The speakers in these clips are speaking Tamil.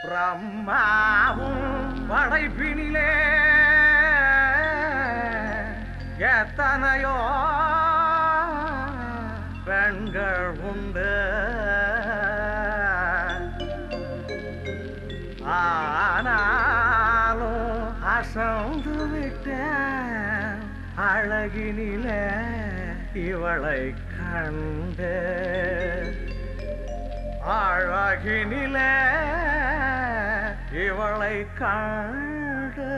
பிரம்மாவும் படைப்பினிலே எத்தனையோ பெண்கள் உண்டு ஆனாலும் அசந்து விட்டேன் அழகினிலே இவளை கண்டு அழகினிலே இவளை கண்டு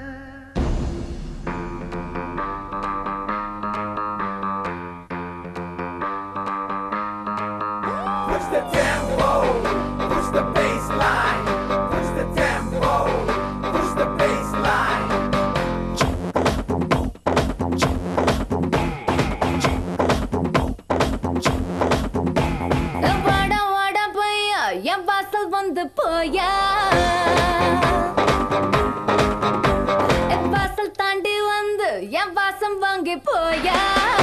Push the tempo, push the bass line, push the tempo, push the bass line. வாட வாட பையா என் வாசல் வந்து போயா என் வாசல் தாண்டி வந்து என் வாசம் வாங்கி போயா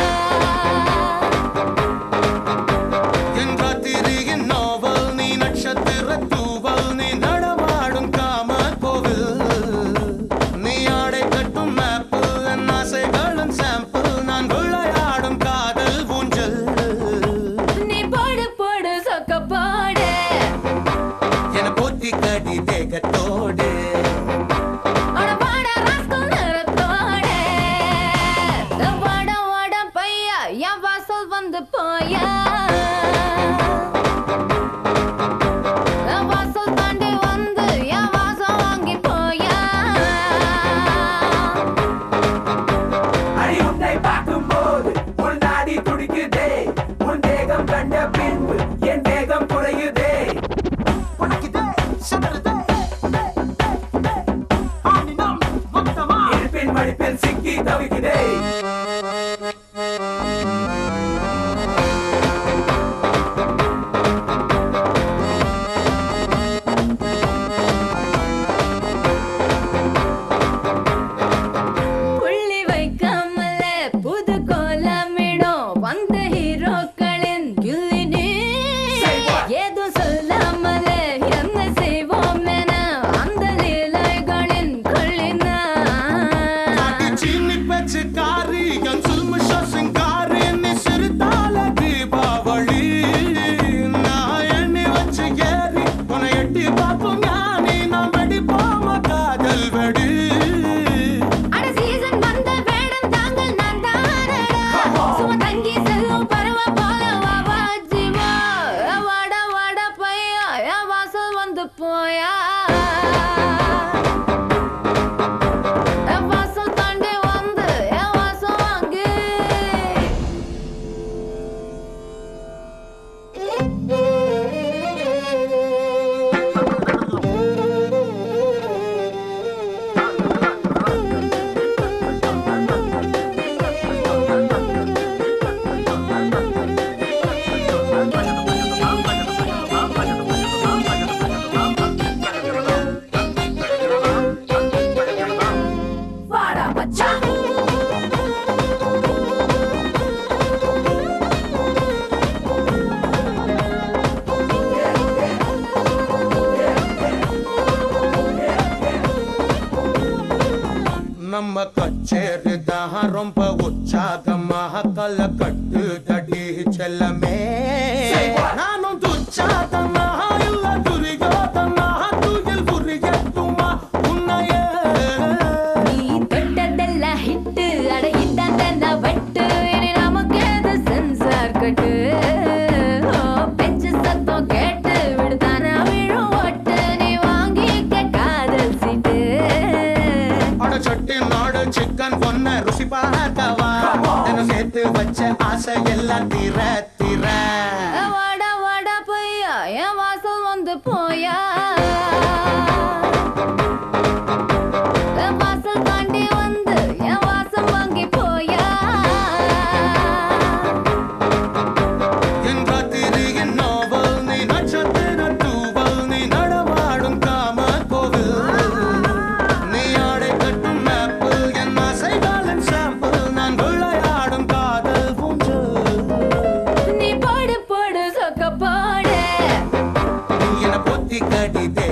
என் ராத்திரியின் நாவல் நீ நட்சத்திர தூவல் நீ நடமாடும் காம கோவில் நீ ஆடை கட்டும் மேப்பு என் ஆசைகளின் சாம்பிள் நான் விளையாடும் காதல் ஊஞ்சல் நீ போடு போடு சொக்க போடு என போத்தி கடி தேகத்தோடு அட வாட ராஸ்கல் நிறத்தோடு வாட வாட பையா என் வாசல் வந்து போயா என் வாசல் தாண்டி வந்து என் வாசம் வாங்கி போயா அடி உன்னை பார்க்கும்போது உன் நாடி துடிக்குதே உன் தேகம் கண்ட பின்பு என் வேகம் குறையுதே இருப்பின் மடிப்பில் சிக்கி தவிக்குதே புள்ளி வைக்காமலே புது கோலமிடும் வந்த ஹீரோக்களின் கில்லினி Say what? ஏதோ சொல்லாமலே என்ன செய்வோம் என அந்த லீலைகளின் கொள்ளினா சீனி பேச்சு காரி என் சுல்முஷ சிங்காரி நீ சிறுதால தீபாவளி நான் எண்ணி வச்சு ஏறி உன்னை எட்டி பார்க்கும் ஞானி நான் வெடிப்போம காதல் வெடி அட சீசன் வந்த வேடம் தாங்கள் நான் தானடா சும்மா தங்கி செல்லும் பருவ போல வா வா ஜீவா வாடா வாடா பையா என் வாசல் வந்து போயா என் வாசல் தாண்டி வந்து என் வாசம் வாங்கி வாடா மச்சான் நம்ம கச்சேரி தான் ரொம்ப உற்சாகமாக கல கட்டு தடி செல்லமே Say what? நானும் துச்சாதமாக இல்ல துரியோதமாக துயில் புரியட்டுமா உன்னையே நீ தொட்டதெல்லாம் ஹிட்டு அட இதான் வெட்டு இனி நமக்கு எது சென்சார் கட்டு ஓ, பெஞ்சு சத்தம் கேட்டு விடுதானா விழும் ஓட்டு நீ வாங்கிக்க காதல் சீட்டு அட சட்டி நாடு சிக்கன் பொண்ண ருசி பார்க்கவா தினம் சேர்த்து வச்ச ஆசை எல்லாம் தீர தீர வாடா வாடா பையா என் வாசல் வந்து போயா என் வாசல் தாண்டி வந்து என் வாசம் வாங்கி போயா என் ராத்திரியின் நாவல் நீ நட்சத்திர தூவல் நீ நடமாடும் காம கோவில் நீ ஆடை கட்டும் மேப்பு என் ஆசைகளின் சாம்பிள் நான் விளையாடும் காதல் பூஞ்சல் நீ போடு போடு சொக்க போடு நீ என பொத்தி கடி